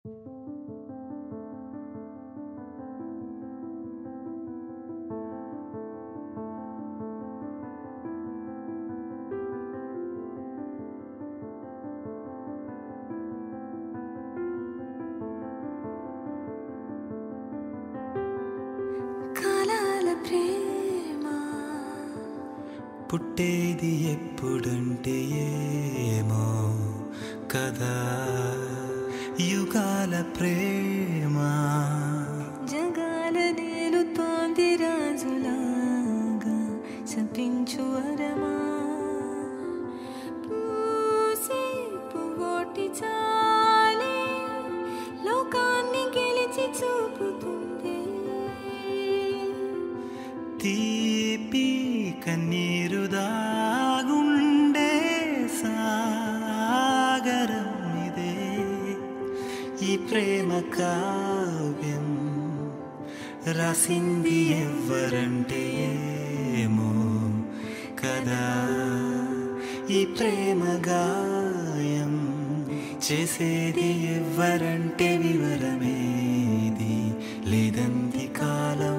కాలాల ప్రేమ పుట్టేది ఎప్పుడంటే ఏమో కదా యుగాల ప్రేమ జగాల నేలుతోంది రాజులాగా చపించు వరమా పూసి పువ్వోటి చాలే లోకాన్ని గెలిచి చూపుతుంది తీపి కన్నీరు దాగుండే సాగరం ఇదే ఈ ప్రేమ కావ్యం రాసింది ఎవ్వరంటే ఏమో కదా ఈ ప్రేమ గాయం చేసేది ఎవ్వరంటే వివరమేది లేదంది కాలం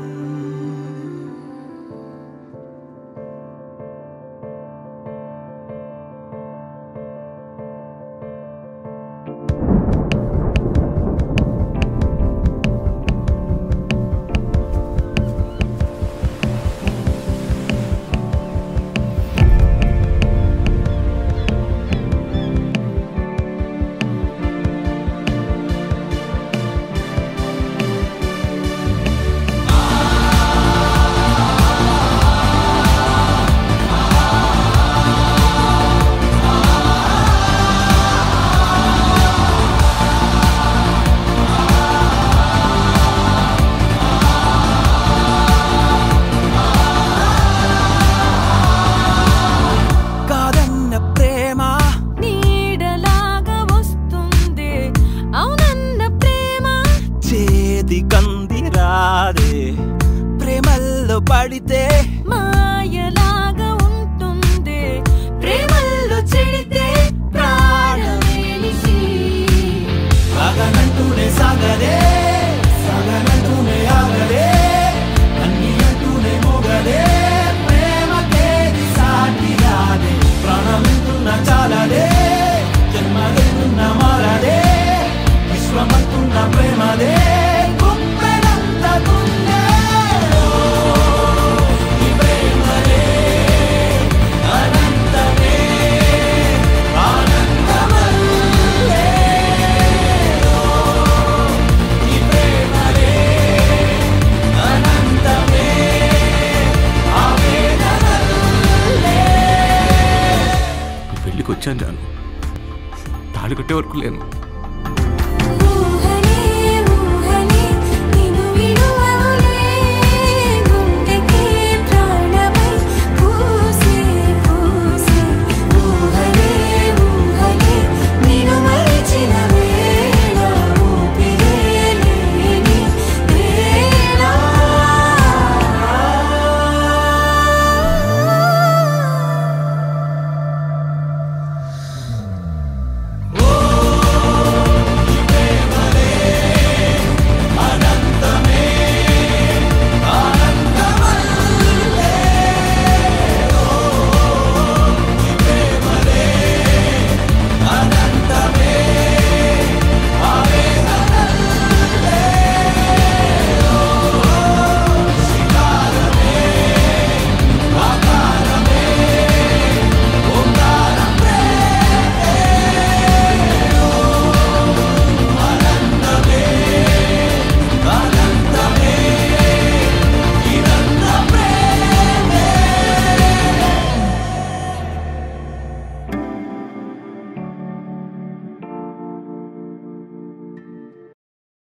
కాదన్న ప్రేమ నీడలాగా వస్తుంది అవునన్న ప్రేమ చేతి కంది రాదే ప్రేమల్లో పడితే మాయలాగా ఉంటుంది ప్రేమల్లో చెడితే ప్రాణమేలిసి సాగనంటూనే సాగదే సాగనంటూనే ఆగదే అన్ని అంటూనే మోగదే ప్రేమకేది సాటి రాదే ప్రాణమెంతున్న చాలదే జన్మలెన్నున్న మారదే విశ్వమంతున్న ప్రేమదే గుప్పెడంత గుండె ఈ ప్రేమదే అనంతమే ఆనందమల్లే ఈ ప్రేమదే అనంతమే ఆవేదనల్లే పెళ్ళికి వచ్చాను జాను తాళి కట్టే వరకు లేను